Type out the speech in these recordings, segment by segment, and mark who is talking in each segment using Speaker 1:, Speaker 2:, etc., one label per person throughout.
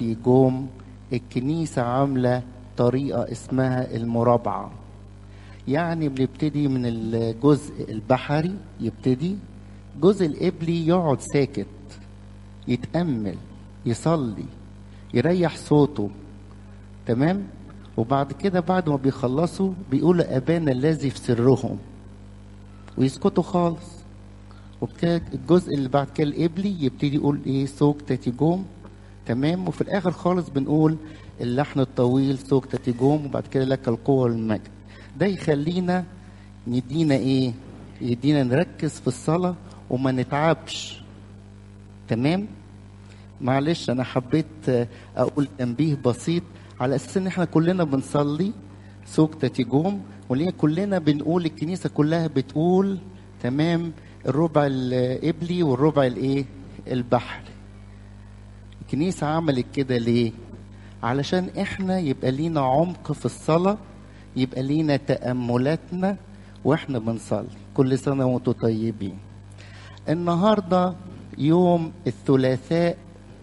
Speaker 1: جوم الكنيسة عاملة طريقة اسمها المرابعة يعني بنبتدي من الجزء البحري يبتدي الجزء القبلي يقعد ساكت يتأمل يصلي يريح صوته تمام وبعد كده بعد ما بيخلصوا بيقولوا أبانا الذي في سرهم ويسكتوا خالص وبكده الجزء اللي بعد كده القبلي يبتدي يقول ايه سوق تاتيجوم تمام وفي الاخر خالص بنقول اللحن الطويل سوق تاتيجوم وبعد كده لك القوه والمجد ده يخلينا يدينا ايه يدينا نركز في الصلاه وما نتعبش تمام معلش انا حبيت اقول تنبيه بسيط على اساس ان احنا كلنا بنصلي سوق تاتيجوم وليه كلنا بنقول الكنيسه كلها بتقول تمام الربع القبلي والربع الايه البحري الكنيسه عملت كده ليه علشان احنا يبقى لينا عمق في الصلاه يبقى لينا تاملاتنا واحنا بنصلي كل سنه وانتم طيبين النهارده يوم الثلاثاء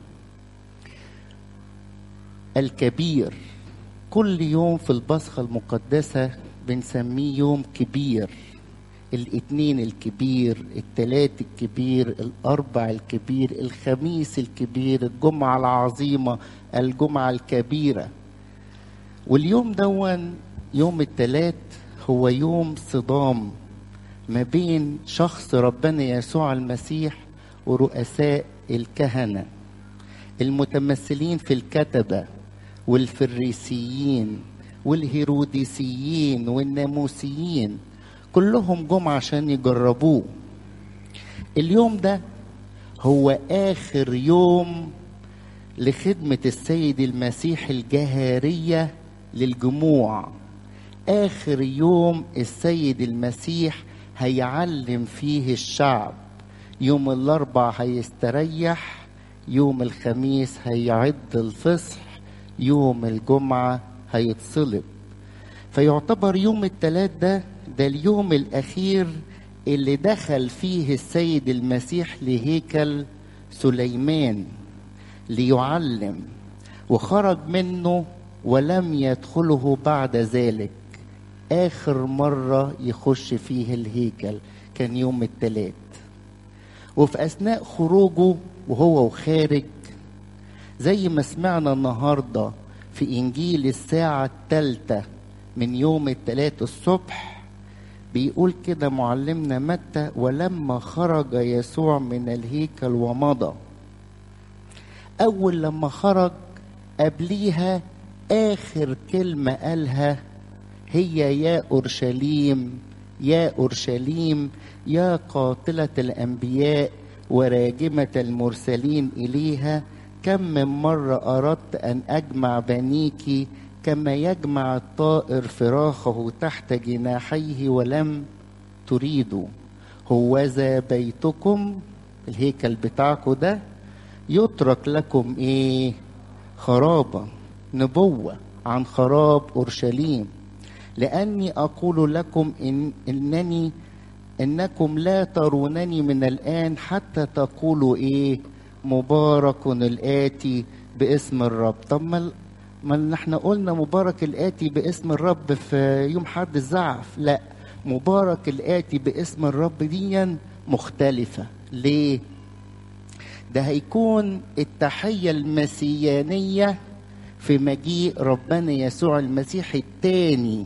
Speaker 1: الكبير كل يوم في البصخة المقدسة بنسميه يوم كبير الاثنين الكبير التلات الكبير الاربع الكبير الخميس الكبير الجمعة العظيمة الجمعة الكبيرة واليوم دون يوم التلات هو يوم صدام ما بين شخص ربنا يسوع المسيح ورؤساء الكهنة المتمثلين في الكتبة والفريسيين والهيروديسيين والناموسيين كلهم جم عشان يجربوه اليوم ده هو آخر يوم لخدمة السيد المسيح الجهارية للجموع آخر يوم السيد المسيح هيعلم فيه الشعب يوم الأربع هيستريح يوم الخميس هيعد الفصح يوم الجمعة هيتصلب فيعتبر يوم الثلاث ده ده اليوم الأخير اللي دخل فيه السيد المسيح لهيكل سليمان ليعلم وخرج منه ولم يدخله بعد ذلك آخر مرة يخش فيه الهيكل كان يوم الثلاث وفي أثناء خروجه وهو وخارج زي ما سمعنا النهاردة في إنجيل الساعة الثالثة من يوم الثلاث الصبح بيقول كده معلمنا متى ولما خرج يسوع من الهيكل ومضى أول لما خرج قبليها آخر كلمة قالها هي يا أورشليم يا أورشليم يا قاتلة الأنبياء وراجمة المرسلين إليها كم من مرة أردت أن أجمع بنيك كما يجمع الطائر فراخه تحت جناحيه ولم تريدوا هوذا بيتكم الهيكل بتاعكم ده يترك لكم ايه خرابا نبوة عن خراب أورشليم لأني أقول لكم إن إنني إنكم لا ترونني من الآن حتى تقولوا إيه مبارك الآتي باسم الرب طب ما ما احنا قلنا مبارك الآتي باسم الرب في يوم حد الزعف لا مبارك الآتي باسم الرب ديا مختلفة ليه ده هيكون التحية المسيانية في مجيء ربنا يسوع المسيح التاني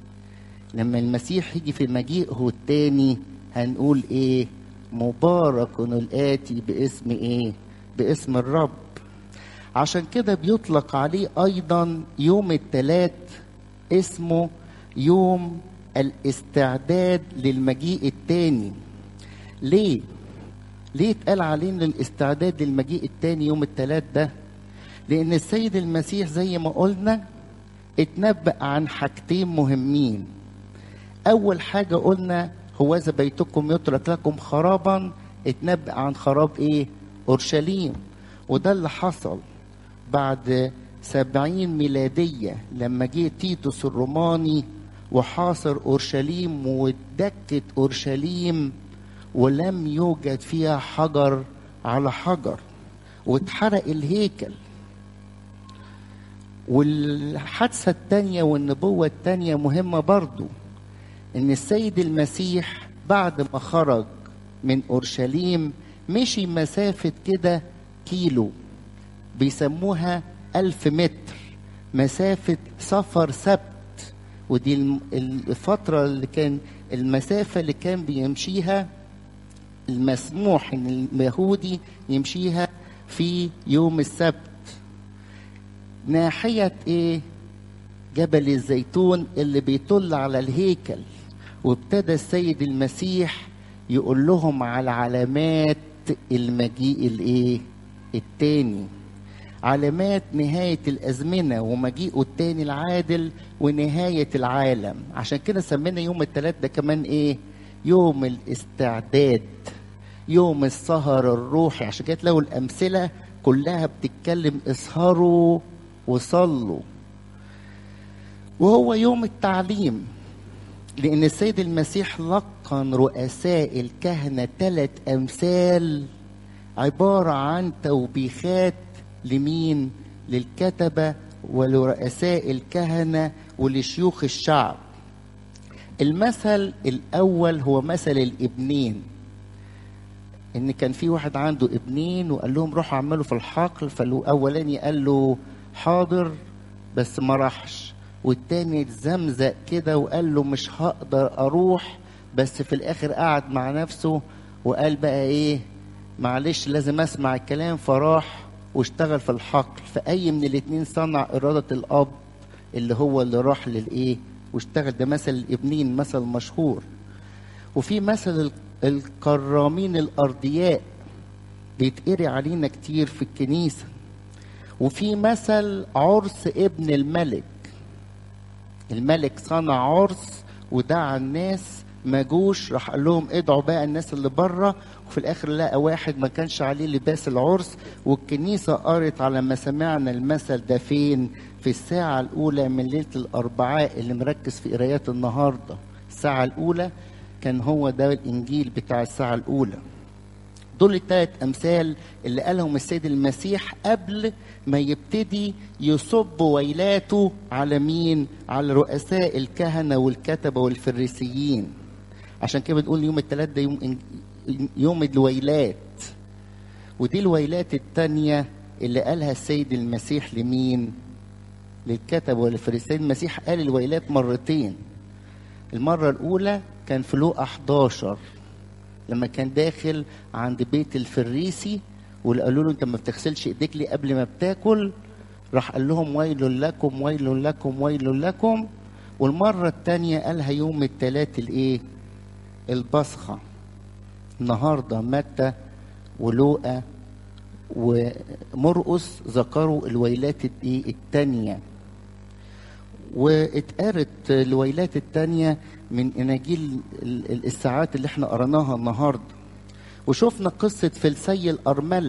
Speaker 1: لما المسيح يجي في مجيئه التاني هنقول ايه مبارك الآتي باسم ايه باسم الرب عشان كده بيطلق عليه ايضا يوم الثلاث اسمه يوم الاستعداد للمجيء الثاني ليه ليه اتقال علينا الاستعداد للمجيء الثاني يوم الثلاث ده لان السيد المسيح زي ما قلنا اتنبأ عن حاجتين مهمين اول حاجه قلنا هوذا بيتكم يترك لكم خرابا اتنبأ عن خراب ايه اورشليم وده اللي حصل بعد سبعين ميلادية لما جه تيتوس الروماني وحاصر أورشليم ودكت أورشليم ولم يوجد فيها حجر على حجر واتحرق الهيكل والحادثة التانية والنبوة التانية مهمة برضو إن السيد المسيح بعد ما خرج من أورشليم مشي مسافة كده كيلو بيسموها ألف متر مسافة سفر سبت ودي الم- الفترة اللي كان المسافة اللي كان بيمشيها المسموح ان اليهودي يمشيها في يوم السبت ناحية ايه جبل الزيتون اللي بيطل على الهيكل وابتدى السيد المسيح يقول لهم على علامات المجيء الايه التاني علامات نهاية الأزمنة ومجيئه التاني العادل ونهاية العالم عشان كده سمينا يوم الثلاث ده كمان ايه يوم الاستعداد يوم السهر الروحي عشان كده تلاقوا الأمثلة كلها بتتكلم اسهروا وصلوا وهو يوم التعليم لأن السيد المسيح لقن رؤساء الكهنة ثلاث أمثال عبارة عن توبيخات لمين؟ للكتبة ولرؤساء الكهنة ولشيوخ الشعب. المثل الأول هو مثل الابنين. إن كان في واحد عنده ابنين وقال لهم روحوا اعملوا في الحقل فالأولاني قال له حاضر بس ما راحش والتاني اتزمزق كده وقال له مش هقدر أروح بس في الآخر قعد مع نفسه وقال بقى إيه معلش لازم اسمع الكلام فراح واشتغل في الحقل فاي من الاتنين صنع اراده الاب اللي هو اللي راح للايه واشتغل ده مثل الابنين مثل مشهور وفي مثل ال- الكرامين الارضياء بيتقري علينا كتير في الكنيسه وفي مثل عرس ابن الملك الملك صنع عرس ودعا الناس ما جوش راح قال لهم ادعوا بقى الناس اللي بره وفي الاخر لقى واحد ما كانش عليه لباس العرس والكنيسه قرت على ما سمعنا المثل ده فين في الساعه الاولى من ليله الاربعاء اللي مركز في قرايات النهارده الساعه الاولى كان هو ده الانجيل بتاع الساعه الاولى دول الثلاث امثال اللي قالهم السيد المسيح قبل ما يبتدي يصب ويلاته على مين على رؤساء الكهنه والكتبه والفريسيين عشان كده بنقول يوم الثلاث ده يوم يوم الويلات ودي الويلات الثانيه اللي قالها السيد المسيح لمين للكتبه والفريسيين المسيح قال الويلات مرتين المره الاولى كان في لوقا 11 لما كان داخل عند بيت الفريسي واللي قالوا له انت ما بتغسلش ايديك ليه قبل ما بتاكل راح قال لهم ويل لكم ويل لكم ويل لكم والمرة التانية قالها يوم التلات الايه البصخة النهاردة متى ولوقا ومرقس ذكروا الويلات الايه التانية واتقرت الويلات التانية من اناجيل ال- ال- الساعات اللي احنا قرناها النهارده وشفنا قصة فلسي الأرملة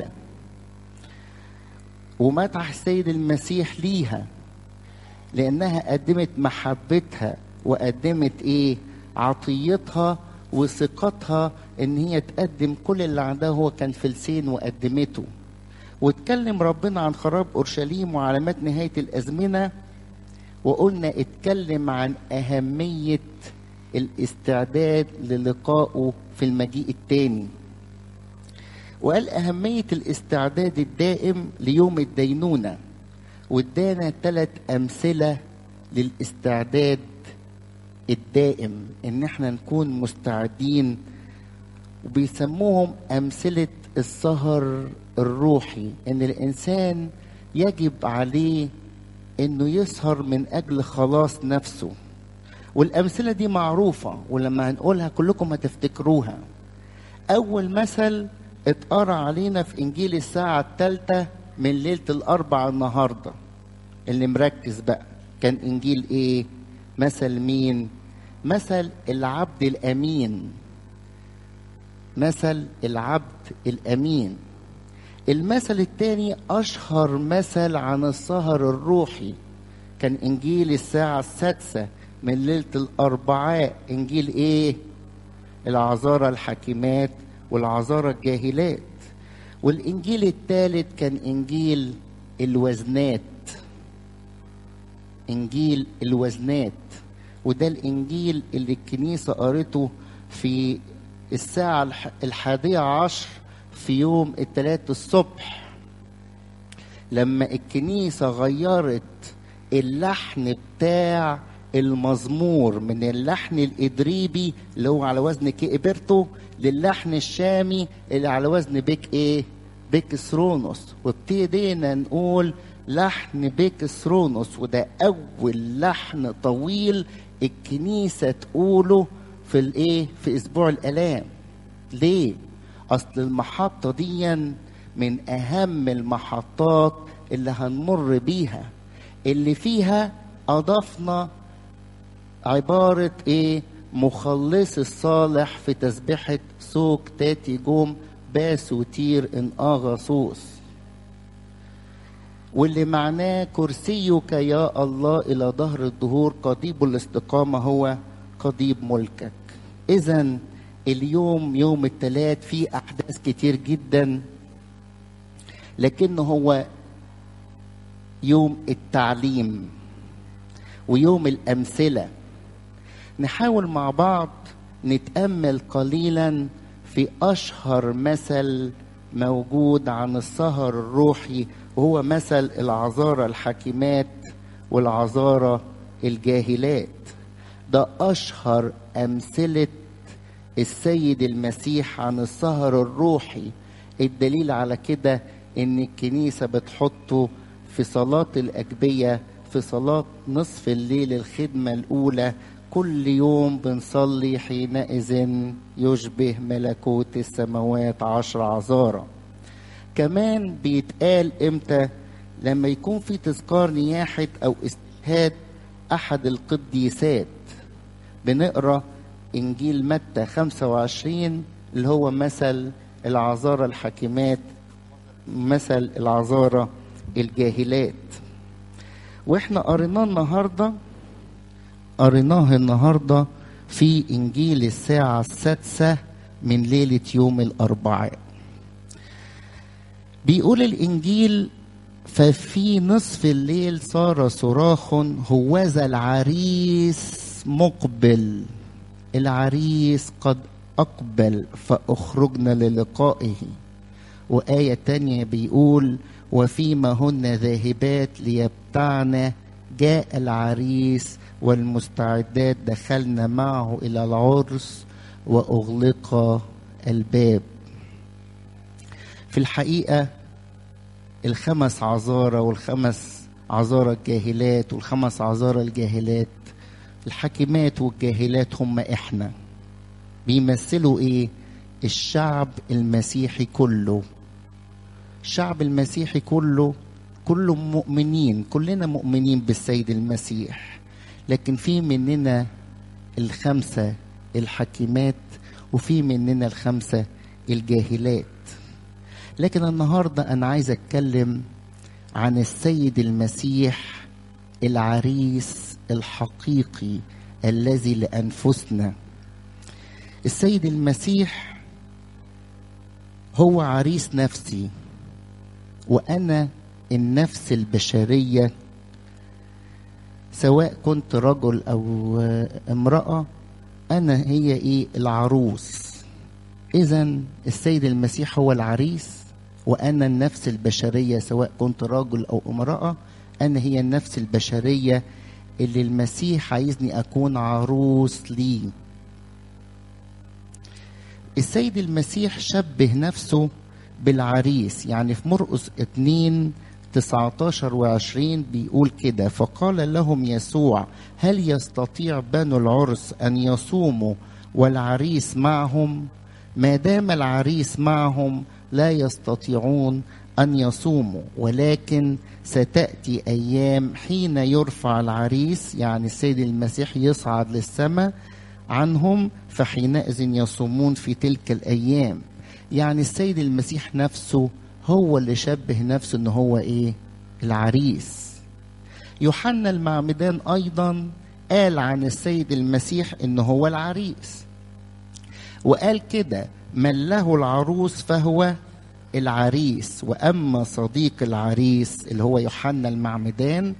Speaker 1: ومدح السيد المسيح ليها لأنها قدمت محبتها وقدمت إيه عطيتها وثقتها إن هي تقدم كل اللي عندها هو كان فلسين وقدمته واتكلم ربنا عن خراب أورشليم وعلامات نهاية الأزمنة وقلنا اتكلم عن أهمية الاستعداد للقائه في المجيء التاني وقال أهمية الاستعداد الدائم ليوم الدينونة وادانا ثلاث أمثلة للاستعداد الدائم إن احنا نكون مستعدين وبيسموهم أمثلة السهر الروحي إن الإنسان يجب عليه إنه يسهر من أجل خلاص نفسه والأمثلة دي معروفة ولما هنقولها كلكم هتفتكروها أول مثل اتقرا علينا في إنجيل الساعة الثالثة من ليلة الأربع النهاردة اللي مركز بقى كان إنجيل إيه؟ مثل مين؟ مثل العبد الأمين مثل العبد الأمين المثل الثاني أشهر مثل عن السهر الروحي كان إنجيل الساعة السادسة من ليلة الأربعاء إنجيل إيه؟ العذارى الحكيمات والعذارى الجاهلات والإنجيل الثالث كان إنجيل الوزنات انجيل الوزنات وده الانجيل اللي الكنيسه قرته في الساعه الح- الحادية عشر في يوم الثلاث الصبح لما الكنيسه غيرت اللحن بتاع المزمور من اللحن الادريبي اللي هو على وزن كيبرتو للحن الشامي اللي على وزن بيك ايه بيك ثرونوس وابتدينا نقول لحن بيك ثرونوس وده اول لحن طويل الكنيسه تقوله في الايه في اسبوع الالام ليه اصل المحطه دي من اهم المحطات اللي هنمر بيها اللي فيها اضفنا عبارة ايه مخلص الصالح في تسبيحة سوق تاتي جوم باسوتير ان اغاصوص واللي معناه كرسيك يا الله الى ظهر الدهور قضيب الاستقامة هو قضيب ملكك اذا اليوم يوم الثلاث فيه احداث كتير جدا لكنه هو يوم التعليم ويوم الامثله نحاول مع بعض نتامل قليلا في اشهر مثل موجود عن السهر الروحي وهو مثل العذارى الحكيمات والعذارى الجاهلات ده اشهر امثله السيد المسيح عن السهر الروحي الدليل على كده ان الكنيسه بتحطه في صلاه الاجبيه في صلاه نصف الليل الخدمه الاولى كل يوم بنصلي حينئذ يشبه ملكوت السماوات عشر عذارى كمان بيتقال امتى لما يكون في تذكار نياحة أو استشهاد أحد القديسات بنقرأ إنجيل متى 25 اللي هو مثل العذارى الحكيمات مثل العذارى الجاهلات واحنا قريناه النهارده قريناه النهارده في انجيل الساعه السادسه من ليله يوم الاربعاء بيقول الانجيل ففي نصف الليل صار صراخ هوذا العريس مقبل العريس قد أقبل فأخرجنا للقائه وآية تانية بيقول وفيما هن ذاهبات ليبتعن جاء العريس والمستعدات دخلنا معه إلى العرس وأغلق الباب في الحقيقة الخمس عذارى والخمس عذارى الجاهلات والخمس عذارى الجاهلات الحاكمات والجاهلات هم احنا بيمثلوا ايه الشعب المسيحي كله الشعب المسيحي كله كله مؤمنين كلنا مؤمنين بالسيد المسيح لكن في مننا الخمسة الحكيمات وفي مننا الخمسة الجاهلات لكن النهارده انا عايز اتكلم عن السيد المسيح العريس الحقيقي الذي لانفسنا السيد المسيح هو عريس نفسي وانا النفس البشريه سواء كنت رجل او امراه انا هي ايه العروس اذا السيد المسيح هو العريس وانا النفس البشريه سواء كنت رجل او امراه انا هي النفس البشريه اللي المسيح عايزني اكون عروس ليه السيد المسيح شبه نفسه بالعريس يعني في مرقس 2 19 و20 بيقول كده فقال لهم يسوع هل يستطيع بنو العرس ان يصوموا والعريس معهم ما دام العريس معهم لا يستطيعون ان يصوموا ولكن ستاتي ايام حين يرفع العريس يعني السيد المسيح يصعد للسماء عنهم فحينئذ يصومون في تلك الايام يعني السيد المسيح نفسه هو اللي شبه نفسه ان هو ايه العريس يوحنا المعمدان ايضا قال عن السيد المسيح ان هو العريس وقال كده من له العروس فهو العريس واما صديق العريس اللي هو يوحنا المعمدان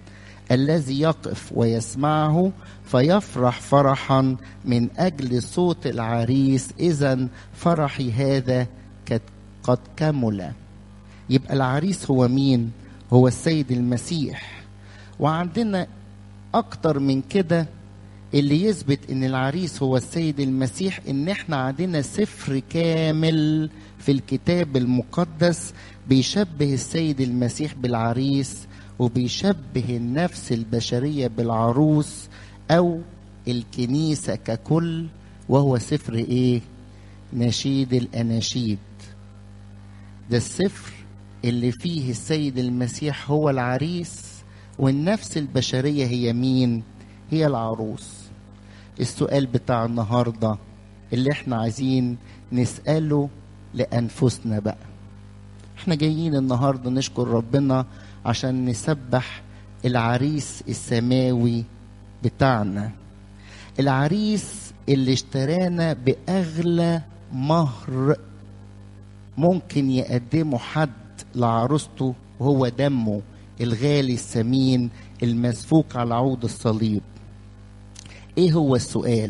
Speaker 1: الذي يقف ويسمعه فيفرح فرحا من اجل صوت العريس اذا فرحي هذا قد كمل يبقى العريس هو مين هو السيد المسيح وعندنا اكتر من كده اللي يثبت ان العريس هو السيد المسيح ان احنا عندنا سفر كامل في الكتاب المقدس بيشبه السيد المسيح بالعريس وبيشبه النفس البشريه بالعروس او الكنيسه ككل وهو سفر ايه نشيد الاناشيد ده السفر اللي فيه السيد المسيح هو العريس والنفس البشريه هي مين هي العروس السؤال بتاع النهارده اللي احنا عايزين نساله لانفسنا بقى احنا جايين النهارده نشكر ربنا عشان نسبح العريس السماوي بتاعنا العريس اللي اشترانا باغلى مهر ممكن يقدمه حد لعروسته وهو دمه الغالي الثمين المسفوك على عود الصليب ايه هو السؤال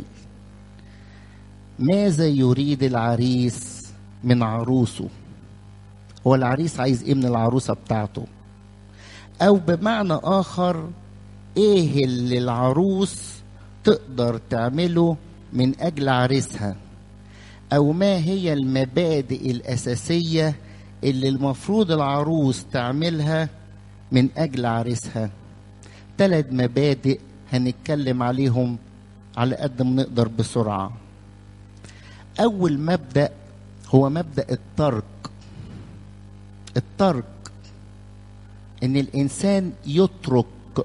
Speaker 1: ماذا يريد العريس من عروسه هو العريس عايز ايه من العروسه بتاعته او بمعنى اخر ايه اللي العروس تقدر تعمله من اجل عريسها او ما هي المبادئ الاساسيه اللي المفروض العروس تعملها من اجل عريسها ثلاث مبادئ هنتكلم عليهم على قد ما نقدر بسرعه اول مبدا هو مبدا الترك الترك ان الانسان يترك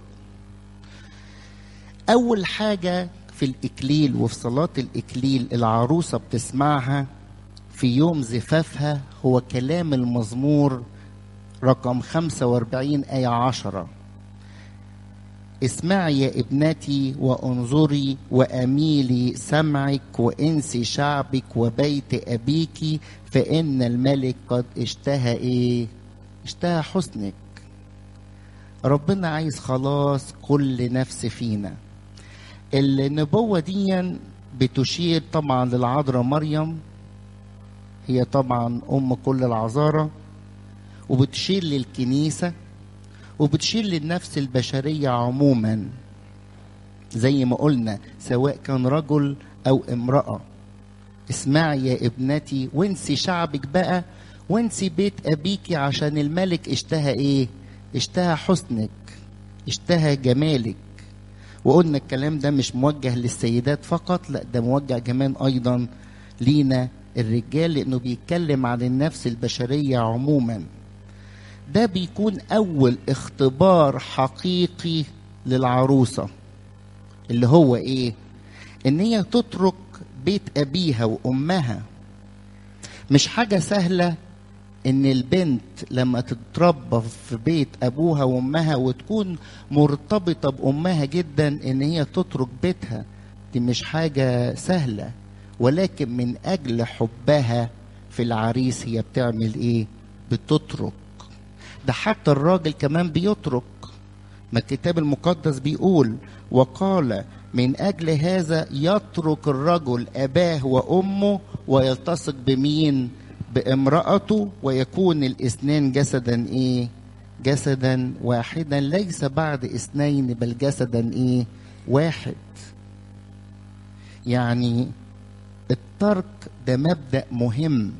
Speaker 1: اول حاجه في الاكليل وفي صلاه الاكليل العروسه بتسمعها في يوم زفافها هو كلام المزمور رقم 45 آية 10 اسمعي يا ابنتي وانظري واميلي سمعك وانسي شعبك وبيت ابيك فان الملك قد اشتهى ايه اشتهى حسنك ربنا عايز خلاص كل نفس فينا النبوة دي بتشير طبعا للعذراء مريم هي طبعا أم كل العذارى وبتشير للكنيسة وبتشير للنفس البشرية عموما زي ما قلنا سواء كان رجل أو امرأة اسمعي يا ابنتي وانسي شعبك بقى وانسي بيت أبيكي عشان الملك اشتهى ايه اشتهى حسنك اشتهى جمالك وقلنا الكلام ده مش موجه للسيدات فقط لا ده موجه كمان ايضا لينا الرجال لانه بيتكلم عن النفس البشريه عموما ده بيكون اول اختبار حقيقي للعروسه اللي هو ايه ان هي تترك بيت ابيها وامها مش حاجه سهله ان البنت لما تتربى في بيت ابوها وامها وتكون مرتبطه بامها جدا ان هي تترك بيتها دي مش حاجه سهله ولكن من اجل حبها في العريس هي بتعمل ايه بتترك ده حتى الراجل كمان بيترك ما الكتاب المقدس بيقول وقال من اجل هذا يترك الرجل اباه وامه ويلتصق بمين بامرأته ويكون الاثنان جسدا ايه جسدا واحدا ليس بعد اثنين بل جسدا ايه واحد يعني الترك ده مبدأ مهم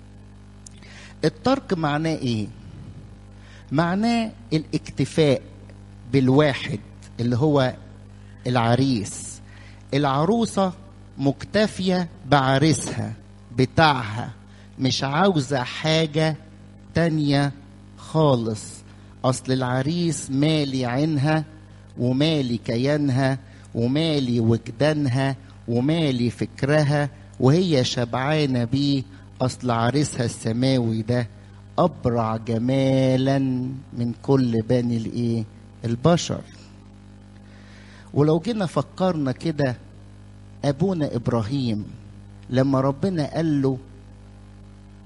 Speaker 1: الترك معناه ايه معناه الاكتفاء بالواحد اللي هو العريس العروسة مكتفية بعريسها بتاعها مش عاوزة حاجة تانية خالص أصل العريس مالي عينها ومالي كيانها ومالي وجدانها ومالي فكرها وهي شبعانة بيه أصل عريسها السماوي ده أبرع جمالا من كل بني الإيه البشر ولو جينا فكرنا كده أبونا إبراهيم لما ربنا قال له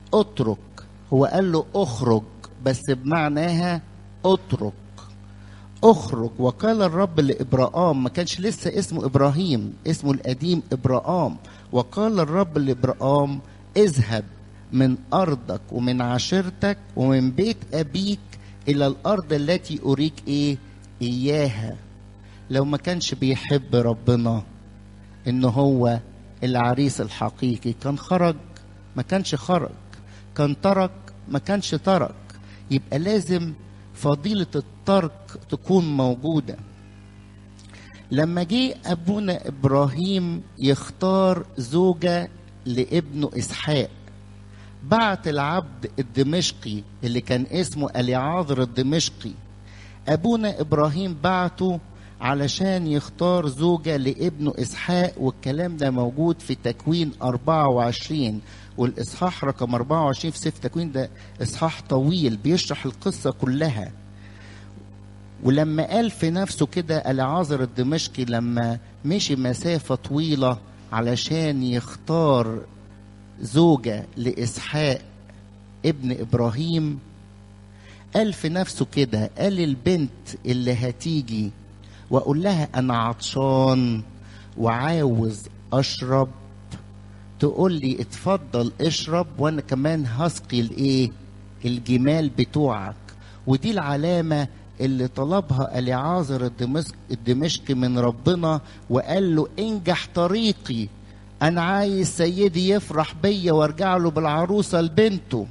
Speaker 1: اترك هو قال له اخرج بس بمعناها اترك اخرج وقال الرب لابراهام ما كانش لسه اسمه ابراهيم اسمه القديم ابراهام وقال الرب لابراهام اذهب من ارضك ومن عشيرتك ومن بيت ابيك الى الارض التي اريك ايه اياها لو ما كانش بيحب ربنا ان هو العريس الحقيقي كان خرج ما كانش خرج كان ترك ما كانش ترك يبقى لازم فضيلة الترك تكون موجودة لما جه أبونا إبراهيم يختار زوجة لابنه إسحاق بعت العبد الدمشقي اللي كان اسمه اليعاذر الدمشقي أبونا إبراهيم بعته علشان يختار زوجة لابنه إسحاق والكلام ده موجود في تكوين 24 والإصحاح رقم 24 في سفر تكوين ده إصحاح طويل بيشرح القصة كلها ولما قال في نفسه كده العازر الدمشقي لما مشي مسافة طويلة علشان يختار زوجة لإسحاق ابن إبراهيم قال في نفسه كده قال البنت اللي هتيجي واقول لها انا عطشان وعاوز اشرب تقول لي اتفضل اشرب وانا كمان هسقي الايه الجمال بتوعك ودي العلامه اللي طلبها اليعازر الدمشق الدمشقي من ربنا وقال له انجح طريقي انا عايز سيدي يفرح بيا وارجع له بالعروسه لبنته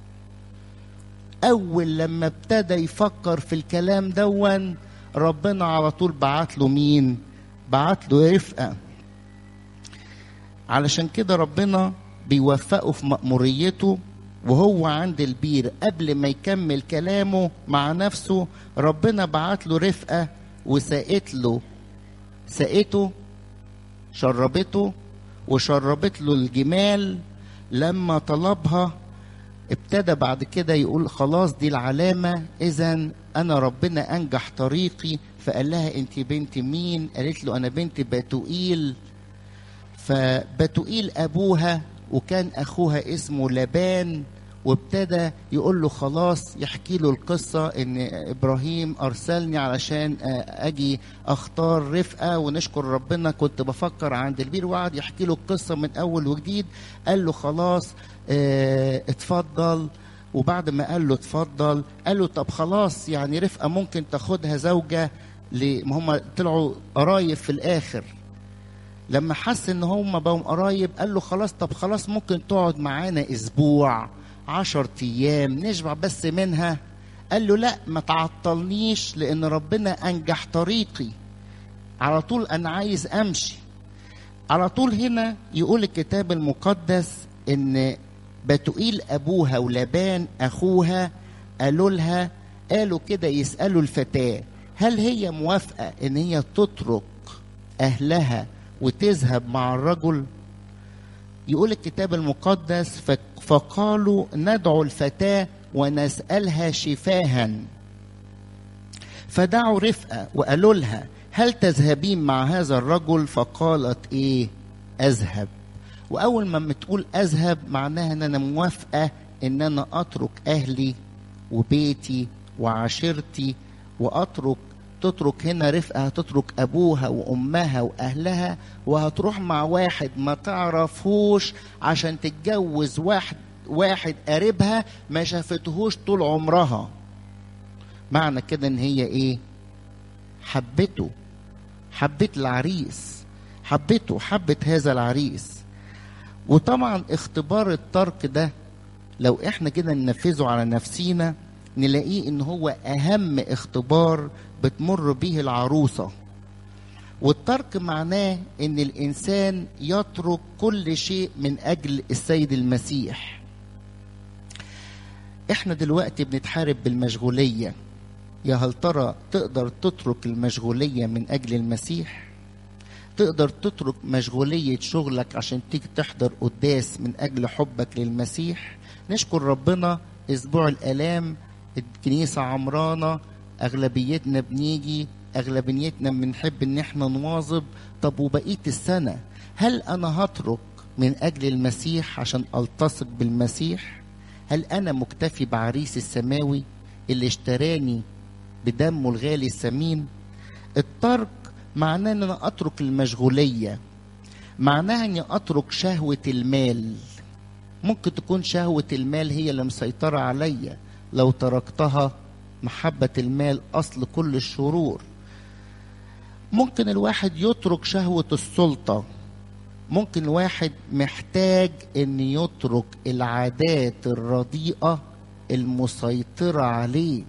Speaker 1: اول لما ابتدى يفكر في الكلام دون ربنا على طول بعت له مين بعت له رفقه علشان كده ربنا بيوفقه في مأموريته وهو عند البير قبل ما يكمل كلامه مع نفسه ربنا بعت له رفقه وسقت له سقته شربته وشربت له الجمال لما طلبها ابتدى بعد كده يقول خلاص دي العلامة إذا أنا ربنا أنجح طريقي فقال لها أنت بنت مين؟ قالت له أنا بنت بتوئيل فبتوئيل أبوها وكان أخوها اسمه لبان وابتدى يقول له خلاص يحكي له القصة ان ابراهيم ارسلني علشان اجي اختار رفقة ونشكر ربنا كنت بفكر عند البير وقعد يحكي له القصة من اول وجديد قال له خلاص اه اتفضل وبعد ما قال له اتفضل قال له طب خلاص يعني رفقة ممكن تاخدها زوجة ما هم طلعوا قرايب في الاخر لما حس ان هم بقوا قرايب قال له خلاص طب خلاص ممكن تقعد معانا اسبوع عشر ايام نشبع بس منها قال له لا ما تعطلنيش لان ربنا انجح طريقي على طول انا عايز امشي على طول هنا يقول الكتاب المقدس ان بتوئيل ابوها ولبان اخوها قالوا لها قالوا كده يسالوا الفتاه هل هي موافقه ان هي تترك اهلها وتذهب مع الرجل يقول الكتاب المقدس فقالوا ندعو الفتاة ونسألها شفاها فدعوا رفقة وقالوا لها هل تذهبين مع هذا الرجل فقالت ايه اذهب واول ما بتقول اذهب معناها ان انا موافقة ان انا اترك اهلي وبيتي وعشيرتي واترك تترك هنا رفقة هتترك أبوها وأمها وأهلها وهتروح مع واحد ما تعرفوش عشان تتجوز واحد واحد قريبها ما شافتهوش طول عمرها معنى كده ان هي ايه حبته حبت العريس حبته حبت هذا العريس وطبعا اختبار الترك ده لو احنا كده ننفذه على نفسينا نلاقيه ان هو اهم اختبار بتمر به العروسه والترك معناه ان الانسان يترك كل شيء من اجل السيد المسيح احنا دلوقتي بنتحارب بالمشغوليه يا هل ترى تقدر تترك المشغوليه من اجل المسيح تقدر تترك مشغوليه شغلك عشان تيجي تحضر قداس من اجل حبك للمسيح نشكر ربنا اسبوع الالام الكنيسه عمرانه اغلبيتنا بنيجي اغلبيتنا بنحب ان احنا نواظب طب وبقيه السنه هل انا هترك من اجل المسيح عشان التصق بالمسيح هل انا مكتفي بعريس السماوي اللي اشتراني بدمه الغالي الثمين الترك معناه ان انا اترك المشغوليه معناها اني اترك شهوه المال ممكن تكون شهوه المال هي اللي مسيطره عليا لو تركتها محبه المال اصل كل الشرور ممكن الواحد يترك شهوه السلطه ممكن الواحد محتاج ان يترك العادات الرديئه المسيطره عليه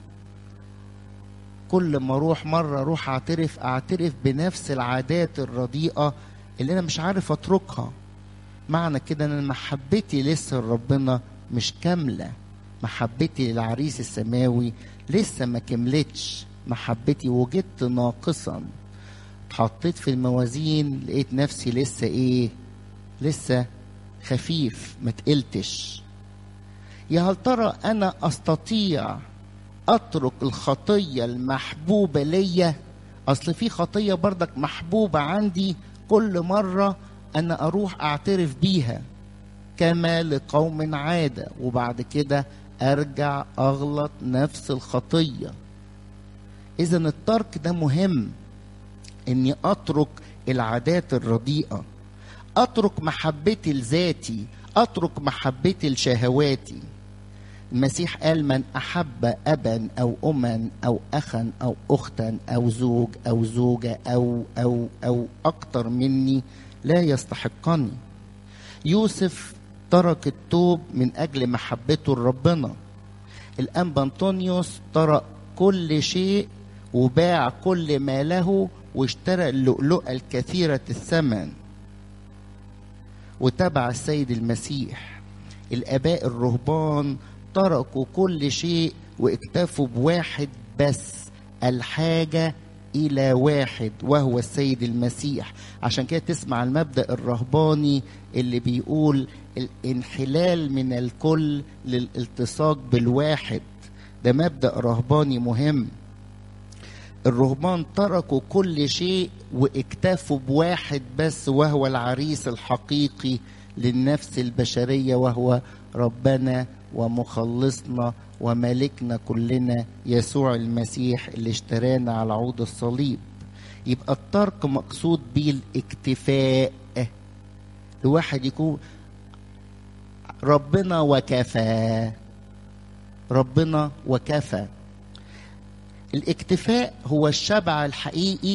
Speaker 1: كل ما اروح مره اروح اعترف اعترف بنفس العادات الرديئه اللي انا مش عارف اتركها معنى كده ان محبتي لسه لربنا مش كامله محبتي للعريس السماوي لسه ما كملتش محبتي وجدت ناقصا اتحطيت في الموازين لقيت نفسي لسه ايه لسه خفيف ما تقلتش يا هل ترى انا استطيع اترك الخطيه المحبوبه ليا اصل في خطيه بردك محبوبه عندي كل مره انا اروح اعترف بيها كما لقوم عاده وبعد كده ارجع اغلط نفس الخطيه اذا الترك ده مهم اني اترك العادات الرديئه اترك محبتي لذاتي اترك محبتي لشهواتي المسيح قال من احب ابا او اما او اخا او اختا او زوج او زوجه او او او اكتر مني لا يستحقني يوسف ترك التوب من اجل محبته لربنا الانبا انطونيوس ترك كل شيء وباع كل ما له واشترى اللؤلؤه الكثيره الثمن وتبع السيد المسيح الاباء الرهبان تركوا كل شيء واكتفوا بواحد بس الحاجه الى واحد وهو السيد المسيح عشان كده تسمع المبدا الرهباني اللي بيقول الانحلال من الكل للالتصاق بالواحد ده مبدا رهباني مهم الرهبان تركوا كل شيء واكتفوا بواحد بس وهو العريس الحقيقي للنفس البشريه وهو ربنا ومخلصنا وملكنا كلنا يسوع المسيح اللي اشترانا على عود الصليب يبقى الترك مقصود بيه الاكتفاء الواحد يكون ربنا وكفى ربنا وكفى الاكتفاء هو الشبع الحقيقي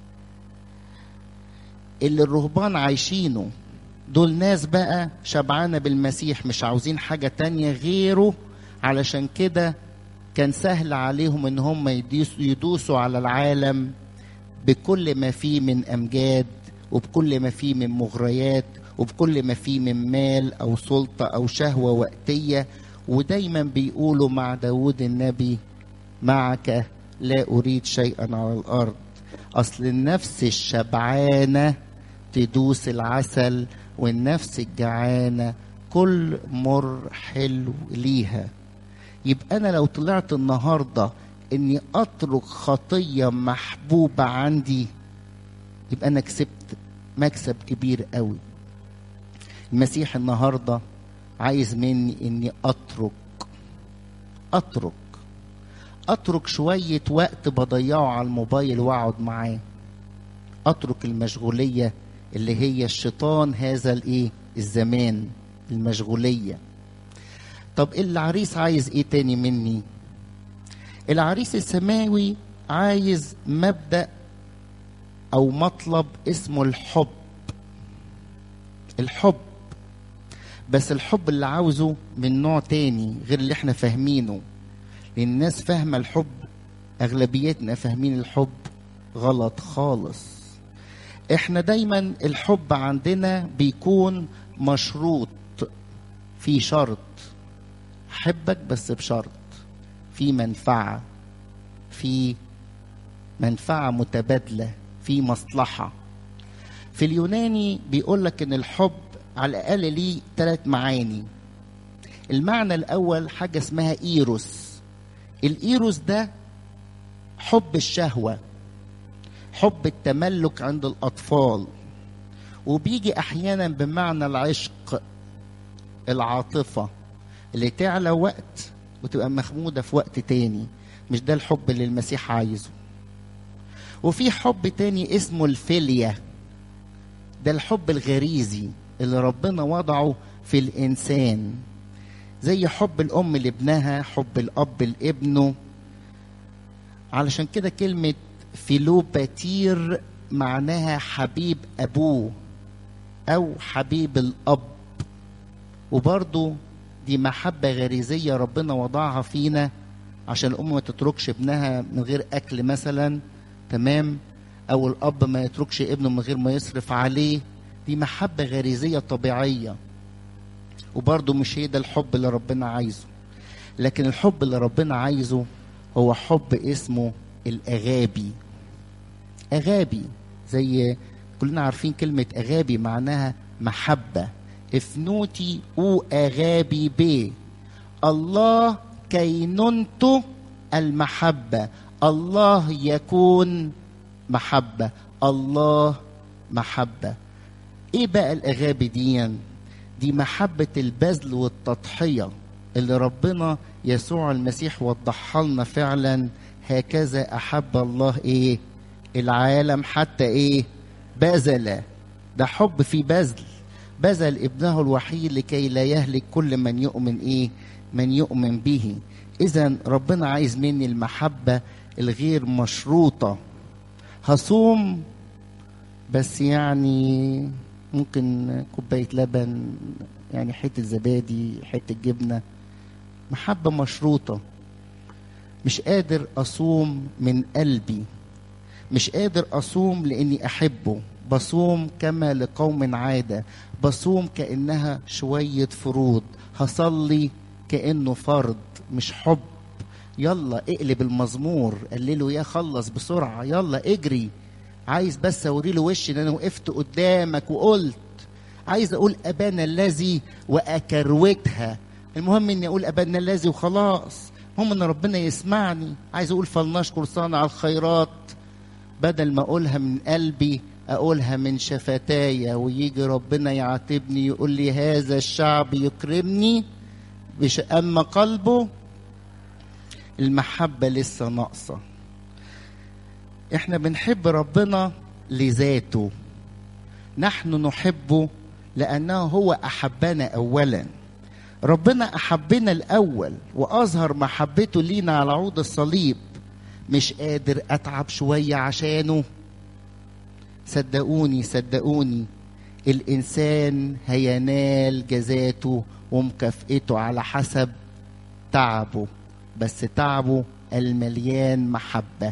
Speaker 1: اللي الرهبان عايشينه دول ناس بقى شبعانة بالمسيح مش عاوزين حاجة تانية غيره علشان كده كان سهل عليهم ان هم يدوسوا على العالم بكل ما فيه من امجاد وبكل ما فيه من مغريات وبكل ما فيه من مال او سلطة او شهوة وقتية ودايما بيقولوا مع داود النبي معك لا اريد شيئا على الارض اصل النفس الشبعانة تدوس العسل والنفس الجعانة كل مر حلو ليها يبقى أنا لو طلعت النهاردة إني أترك خطية محبوبة عندي يبقى أنا كسبت مكسب كبير قوي المسيح النهاردة عايز مني إني أترك أترك أترك شوية وقت بضيعه على الموبايل وأقعد معاه أترك المشغولية اللي هي الشيطان هذا الايه الزمان المشغوليه طب العريس عايز ايه تاني مني العريس السماوي عايز مبدا او مطلب اسمه الحب الحب بس الحب اللي عاوزه من نوع تاني غير اللي احنا فاهمينه لان الناس فاهمه الحب اغلبيتنا فاهمين الحب غلط خالص احنا دايما الحب عندنا بيكون مشروط في شرط حبك بس بشرط في منفعة في منفعة متبادلة في مصلحة في اليوناني بيقول لك ان الحب على الاقل ليه ثلاث معاني المعنى الاول حاجة اسمها ايروس الايروس ده حب الشهوه حب التملك عند الاطفال وبيجي احيانا بمعنى العشق العاطفه اللي تعلى وقت وتبقى مخموده في وقت تاني مش ده الحب اللي المسيح عايزه وفي حب تاني اسمه الفيليا ده الحب الغريزي اللي ربنا وضعه في الإنسان زي حب الأم لابنها حب الأب لابنه علشان كده كلمة فيلوباتير معناها حبيب أبوه أو حبيب الأب وبرضو دي محبة غريزية ربنا وضعها فينا عشان الأم ما تتركش ابنها من غير أكل مثلا تمام أو الأب ما يتركش ابنه من غير ما يصرف عليه دي محبة غريزية طبيعية وبرضو مش هي ده الحب اللي ربنا عايزه لكن الحب اللي ربنا عايزه هو حب اسمه الأغابي أغابي زي كلنا عارفين كلمة أغابي معناها محبة افنوتي او أغابي بي الله كيننت المحبة الله يكون محبة الله محبة ايه بقى الأغابي دي دي محبة البذل والتضحية اللي ربنا يسوع المسيح وضحها لنا فعلا هكذا أحب الله ايه العالم حتى ايه بذل ده حب في بذل بذل ابنه الوحيد لكي لا يهلك كل من يؤمن ايه من يؤمن به اذا ربنا عايز مني المحبه الغير مشروطه هصوم بس يعني ممكن كوبايه لبن يعني حته زبادي حته جبنه محبه مشروطه مش قادر اصوم من قلبي مش قادر اصوم لاني احبه بصوم كما لقوم عاده بصوم كانها شويه فروض هصلي كانه فرض مش حب يلا اقلب المزمور قال يا خلص بسرعه يلا اجري عايز بس اوري له وشي ان انا وقفت قدامك وقلت عايز اقول ابانا الذي واكروتها المهم اني اقول ابانا الذي وخلاص المهم ان ربنا يسمعني عايز اقول فلنشكر صانع الخيرات بدل ما اقولها من قلبي اقولها من شفتايا ويجي ربنا يعاتبني يقول لي هذا الشعب يكرمني بش اما قلبه المحبه لسه ناقصه احنا بنحب ربنا لذاته نحن نحبه لانه هو احبنا اولا ربنا احبنا الاول واظهر محبته لينا على عود الصليب مش قادر اتعب شويه عشانه صدقوني صدقوني الانسان هينال جزاته ومكافئته على حسب تعبه بس تعبه المليان محبه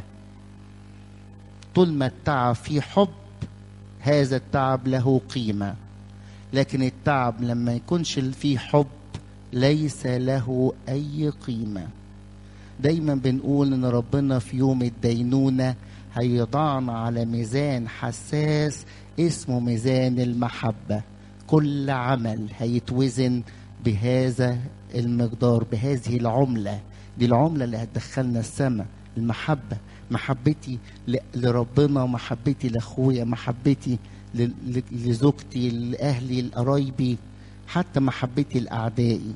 Speaker 1: طول ما التعب فيه حب هذا التعب له قيمه لكن التعب لما يكونش فيه حب ليس له اي قيمه دايما بنقول ان ربنا في يوم الدينونه هيضعنا على ميزان حساس اسمه ميزان المحبه كل عمل هيتوزن بهذا المقدار بهذه العمله دي العمله اللي هتدخلنا السماء المحبه محبتي لربنا محبتي لاخويا محبتي لزوجتي لاهلي لقرايبي حتى محبتي لاعدائي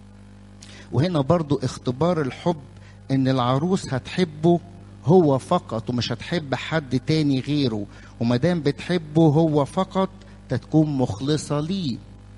Speaker 1: وهنا برضو اختبار الحب ان العروس هتحبه هو فقط ومش هتحب حد تاني غيره وما دام بتحبه هو فقط تكون مخلصه ليه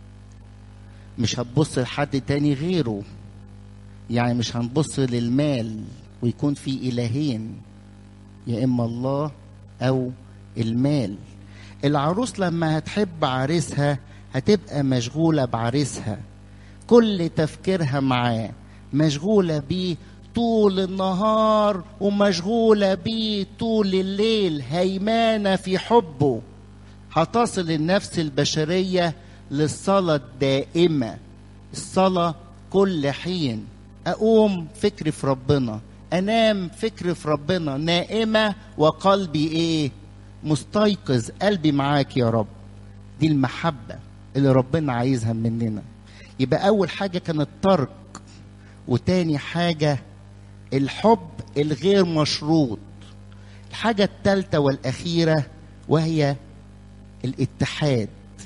Speaker 1: مش هتبص لحد تاني غيره يعني مش هنبص للمال ويكون في الهين يا اما الله او المال العروس لما هتحب عريسها هتبقى مشغوله بعريسها كل تفكيرها معاه مشغوله بيه طول النهار ومشغوله بيه طول الليل هيمانه في حبه هتصل النفس البشريه للصلاه الدائمه الصلاه كل حين اقوم فكري في ربنا انام فكري في ربنا نائمه وقلبي ايه مستيقظ قلبي معاك يا رب دي المحبه اللي ربنا عايزها مننا يبقى اول حاجه كان الترك وتاني حاجه الحب الغير مشروط الحاجه الثالثه والاخيره وهي الاتحاد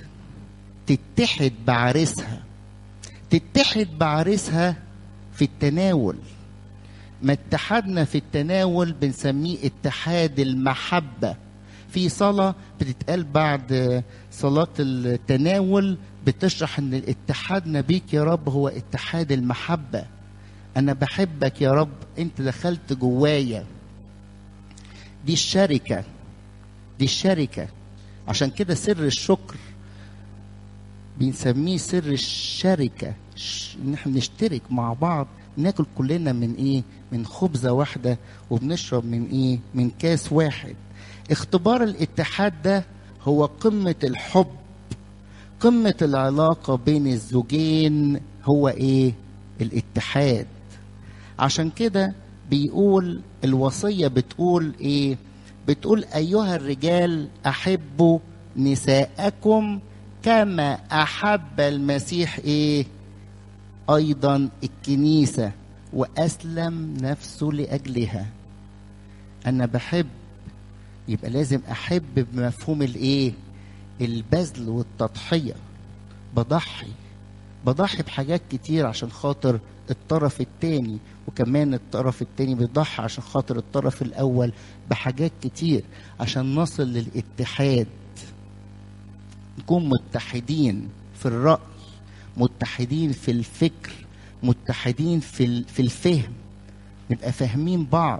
Speaker 1: تتحد بعريسها تتحد بعريسها في التناول ما اتحادنا في التناول بنسميه اتحاد المحبة في صلاة بتتقال بعد صلاة التناول بتشرح ان اتحادنا بيك يا رب هو اتحاد المحبة انا بحبك يا رب انت دخلت جوايا دي الشركة دي الشركة عشان كده سر الشكر بنسميه سر الشركة ان احنا نشترك مع بعض ناكل كلنا من ايه من خبزة واحدة وبنشرب من ايه من كاس واحد اختبار الاتحاد ده هو قمة الحب قمة العلاقة بين الزوجين هو ايه الاتحاد عشان كده بيقول الوصية بتقول ايه بتقول ايها الرجال احبوا نساءكم كما احب المسيح ايه ايضا الكنيسه واسلم نفسه لاجلها انا بحب يبقى لازم احب بمفهوم الايه البذل والتضحيه بضحي بضحي بحاجات كتير عشان خاطر الطرف التاني وكمان الطرف التاني بيضحي عشان خاطر الطرف الاول بحاجات كتير عشان نصل للاتحاد نكون متحدين في الرأي متحدين في الفكر متحدين في في الفهم نبقى فاهمين بعض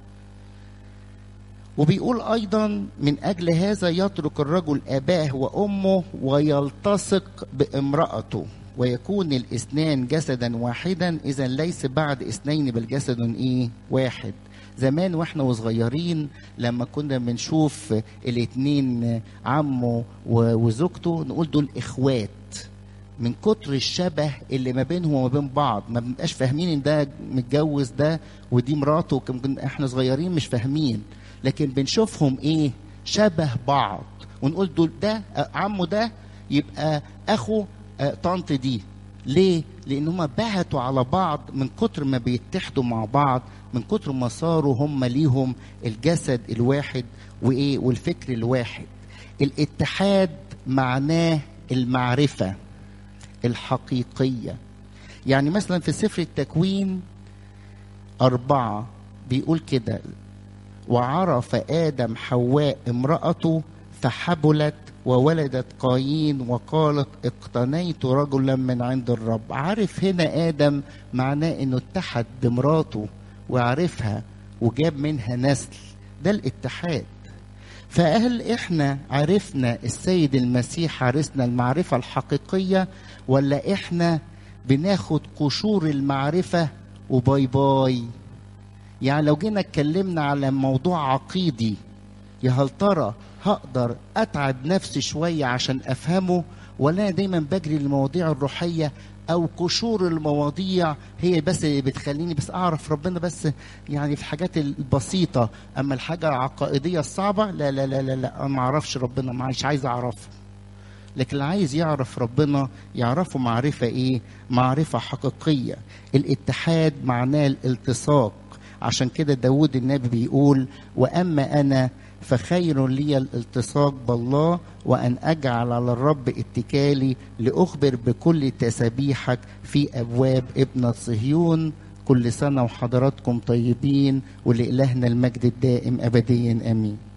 Speaker 1: وبيقول ايضا من اجل هذا يترك الرجل اباه وامه ويلتصق بامراته ويكون الاثنان جسدا واحدا اذا ليس بعد اثنين بل جسد ايه واحد زمان واحنا وصغيرين لما كنا بنشوف الاتنين عمه وزوجته نقول دول اخوات من كتر الشبه اللي ما بينهم وما بين بعض ما بنبقاش فاهمين ان ده متجوز ده ودي مراته احنا صغيرين مش فاهمين لكن بنشوفهم ايه شبه بعض ونقول دول ده عمه ده يبقى اخو طنط دي ليه؟ لان هم بعتوا على بعض من كتر ما بيتحدوا مع بعض من كتر ما صاروا هم ليهم الجسد الواحد وايه والفكر الواحد الاتحاد معناه المعرفه الحقيقيه يعني مثلا في سفر التكوين أربعة بيقول كده وعرف آدم حواء امرأته فحبلت وولدت قايين وقالت اقتنيت رجلا من عند الرب عارف هنا آدم معناه انه اتحد بمراته وعرفها وجاب منها نسل ده الاتحاد فهل احنا عرفنا السيد المسيح عرفنا المعرفة الحقيقية ولا احنا بناخد قشور المعرفة وباي باي يعني لو جينا اتكلمنا على موضوع عقيدي يا هل ترى هقدر اتعب نفسي شوية عشان افهمه ولا انا دايما بجري للمواضيع الروحية او قشور المواضيع هي بس اللي بتخليني بس اعرف ربنا بس يعني في الحاجات البسيطه اما الحاجه العقائديه الصعبه لا لا لا لا, لا انا ما اعرفش ربنا مش عايز اعرفه لكن اللي عايز يعرف ربنا يعرفه معرفه ايه معرفه حقيقيه الاتحاد معناه الالتصاق عشان كده داود النبي بيقول واما انا فخير لي الالتصاق بالله وان اجعل على الرب اتكالي لاخبر بكل تسابيحك في ابواب ابنه صهيون كل سنه وحضراتكم طيبين ولالهنا المجد الدائم ابديا امين